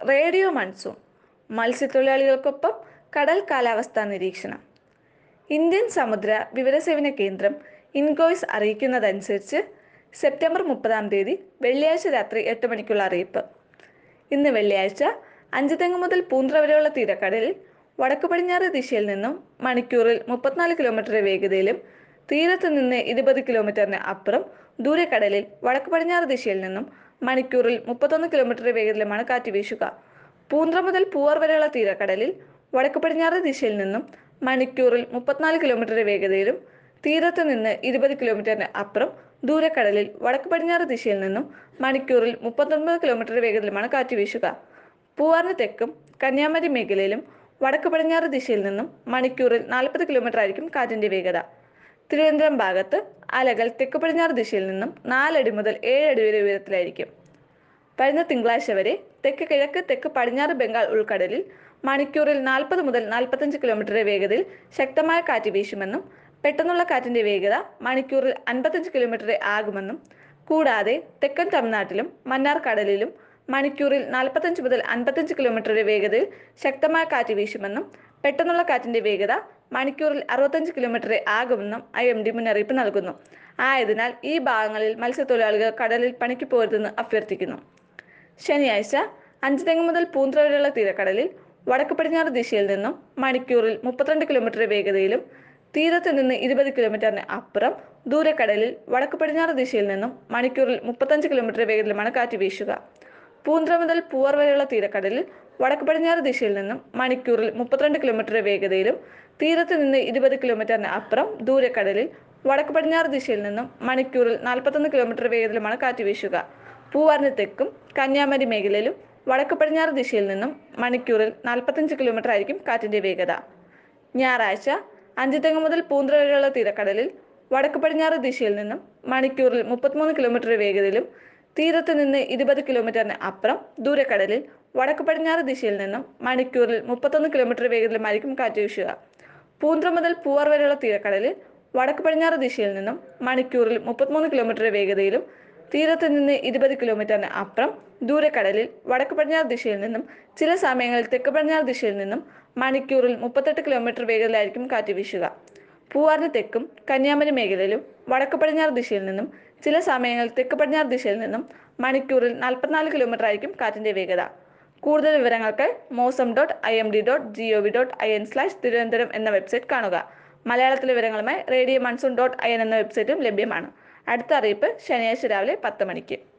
radio monsoon മത്സ്യത്തൊഴിലാളികൾക്കൊപ്പം കടൽ കാലാവസ്ഥാ നിരീക്ഷണം ഇന്ത്യൻ സമുദ്ര വിവരസേവന കേന്ദ്രം ഇൻകോയ്സ് അറിയിക്കുന്നതനുസരിച്ച് സെപ്റ്റംബർ മുപ്പതാം തീയതി വെള്ളിയാഴ്ച രാത്രി എട്ട് മണിക്കുള്ള അറിയിപ്പ് ഇന്ന് വെള്ളിയാഴ്ച അഞ്ചുതെങ്ങ് മുതൽ പൂന്ത്ര വരെയുള്ള തീരക്കടലിൽ വടക്ക് പടിഞ്ഞാറ് ദിശയിൽ നിന്നും മണിക്കൂറിൽ മുപ്പത്തിനാല് കിലോമീറ്റർ വേഗതയിലും തീരത്ത് നിന്ന് ഇരുപത് കിലോമീറ്ററിന് അപ്പുറം ദൂരക്കടലിൽ വടക്ക് പടിഞ്ഞാറ് ദിശയിൽ നിന്നും മണിക്കൂറിൽ മുപ്പത്തൊന്ന് കിലോമീറ്റർ വേഗതയിലുമാണ് കാറ്റ് വീശുക പൂന്ത്ര മുതൽ പൂവാർ വരെയുള്ള തീരക്കടലിൽ വടക്ക് പടിഞ്ഞാറ് ദിശയിൽ നിന്നും മണിക്കൂറിൽ മുപ്പത്തിനാല് കിലോമീറ്റർ വേഗതയിലും തീരത്ത് നിന്ന് ഇരുപത് കിലോമീറ്ററിന് അപ്പുറം ദൂരക്കടലിൽ വടക്ക് പടിഞ്ഞാറ് ദിശയിൽ നിന്നും മണിക്കൂറിൽ മുപ്പത്തൊൻപത് കിലോമീറ്റർ വേഗതയിലുമാണ് കാറ്റ് വീശുക പൂവാറിന് തെക്കും കന്യാകുമാരി മേഖലയിലും വടക്ക് പടിഞ്ഞാറ് ദിശയിൽ നിന്നും മണിക്കൂറിൽ നാൽപ്പത് കിലോമീറ്റർ ആയിരിക്കും കാറ്റിന്റെ വേഗത തിരുവനന്തപുരം ഭാഗത്ത് അലകൾ തെക്ക് പടിഞ്ഞാറ് ദിശയിൽ നിന്നും നാലടി മുതൽ ഏഴടി വരെ ഉയരത്തിലായിരിക്കും വരുന്ന തിങ്കളാഴ്ച വരെ തെക്ക് കിഴക്ക് തെക്ക് പടിഞ്ഞാറ് ബംഗാൾ ഉൾക്കടലിൽ മണിക്കൂറിൽ നാൽപ്പത് മുതൽ നാൽപ്പത്തഞ്ച് കിലോമീറ്റർ വേഗതയിൽ ശക്തമായ കാറ്റ് വീശുമെന്നും പെട്ടെന്നുള്ള കാറ്റിന്റെ വേഗത മണിക്കൂറിൽ അൻപത്തഞ്ച് കിലോമീറ്റർ ആകുമെന്നും കൂടാതെ തെക്കൻ തമിഴ്നാട്ടിലും മന്നാർ കടലിലും മണിക്കൂറിൽ നാൽപ്പത്തഞ്ച് മുതൽ അൻപത്തഞ്ച് കിലോമീറ്റർ വേഗതയിൽ ശക്തമായ കാറ്റ് വീശുമെന്നും പെട്ടെന്നുള്ള കാറ്റിന്റെ വേഗത മണിക്കൂറിൽ അറുപത്തഞ്ച് കിലോമീറ്റർ ആകുമെന്നും ഐ എം ഡി മുന്നറിയിപ്പ് നൽകുന്നു ആയതിനാൽ ഈ ഭാഗങ്ങളിൽ മത്സ്യത്തൊഴിലാളികൾ കടലിൽ പണിക്ക് പോരുതെന്ന് അഭ്യർത്ഥിക്കുന്നു ശനിയാഴ്ച അഞ്ചുതെങ്ങ് മുതൽ പൂന്ത്ര വരെയുള്ള തീരക്കടലിൽ വടക്ക് പടിഞ്ഞാറ് ദിശയിൽ നിന്നും മണിക്കൂറിൽ മുപ്പത്തിരണ്ട് കിലോമീറ്റർ വേഗതയിലും തീരത്ത് നിന്ന് ഇരുപത് കിലോമീറ്ററിന് അപ്പുറം ദൂരക്കടലിൽ വടക്ക് പടിഞ്ഞാറ് ദിശയിൽ നിന്നും മണിക്കൂറിൽ മുപ്പത്തഞ്ച് കിലോമീറ്റർ വേഗതയിലുമാണ് കാറ്റ് വീശുക പൂന്ത്ര മുതൽ പൂവർ വരെയുള്ള തീരക്കടലിൽ വടക്ക് പടിഞ്ഞാറ് ദിശയിൽ നിന്നും മണിക്കൂറിൽ മുപ്പത്തിരണ്ട് കിലോമീറ്റർ വേഗതയിലും തീരത്ത് നിന്ന് ഇരുപത് കിലോമീറ്ററിന് അപ്പുറം ദൂരക്കടലിൽ വടക്ക് പടിഞ്ഞാറ് ദിശയിൽ നിന്നും മണിക്കൂറിൽ നാൽപ്പത്തൊന്ന് കിലോമീറ്റർ വേഗതയിലുമാണ് കാറ്റ് വീശുക പൂവാറിന് തെക്കും കന്യാകുമാരി മേഖലയിലും വടക്ക് പടിഞ്ഞാറ് ദിശയിൽ നിന്നും മണിക്കൂറിൽ നാൽപ്പത്തഞ്ച് കിലോമീറ്റർ ആയിരിക്കും കാറ്റിന്റെ വേഗത ഞായറാഴ്ച അഞ്ചുതെങ്ങ് മുതൽ പൂന്ത്ര വരെയുള്ള തീരക്കടലിൽ വടക്ക് പടിഞ്ഞാറ് ദിശയിൽ നിന്നും മണിക്കൂറിൽ മുപ്പത്തിമൂന്ന് കിലോമീറ്റർ വേഗതയിലും തീരത്ത് നിന്ന് ഇരുപത് കിലോമീറ്ററിന് അപ്പുറം ദൂരക്കടലിൽ വടക്ക് പടിഞ്ഞാറ് ദിശയിൽ നിന്നും മണിക്കൂറിൽ മുപ്പത്തൊന്ന് കിലോമീറ്റർ വേഗത്തിലുമായിരിക്കും കാറ്റ് വീശുക പൂന്ത്ര മുതൽ പൂവാർ വരെയുള്ള തീരക്കടലിൽ വടക്ക് പടിഞ്ഞാറ് ദിശയിൽ നിന്നും മണിക്കൂറിൽ മുപ്പത്തിമൂന്ന് കിലോമീറ്റർ വേഗതയിലും തീരത്ത് നിന്ന് ഇരുപത് കിലോമീറ്ററിന് അപ്പുറം ദൂരക്കടലിൽ വടക്ക് പടിഞ്ഞാറ് ദിശയിൽ നിന്നും ചില സമയങ്ങളിൽ തെക്ക് പടിഞ്ഞാറ് ദിശയിൽ നിന്നും മണിക്കൂറിൽ മുപ്പത്തെട്ട് കിലോമീറ്റർ വേഗതയിലായിരിക്കും കാറ്റ് വീശുക പൂവാറിന് തെക്കും കന്യാകുമാരി മേഖലയിലും വടക്ക് പടിഞ്ഞാറ് ദിശയിൽ നിന്നും ചില സമയങ്ങളിൽ തെക്ക് പടിഞ്ഞാറ് ദിശയിൽ നിന്നും മണിക്കൂറിൽ നാൽപ്പത്തിനാല് കിലോമീറ്റർ ആയിരിക്കും കാറ്റിന്റെ വേഗത കൂടുതൽ വിവരങ്ങൾക്ക് Mausam dot I M D dot G O V dot I N slash Thiruvananthapuram എന്ന വെബ്സൈറ്റ് കാണുക മലയാളത്തിലെ വിവരങ്ങളുമായി radio monsoon dot I N എന്ന വെബ്സൈറ്റും ലഭ്യമാണ് അടുത്ത അറിയിപ്പ് ശനിയാഴ്ച രാവിലെ പത്ത് മണിക്ക്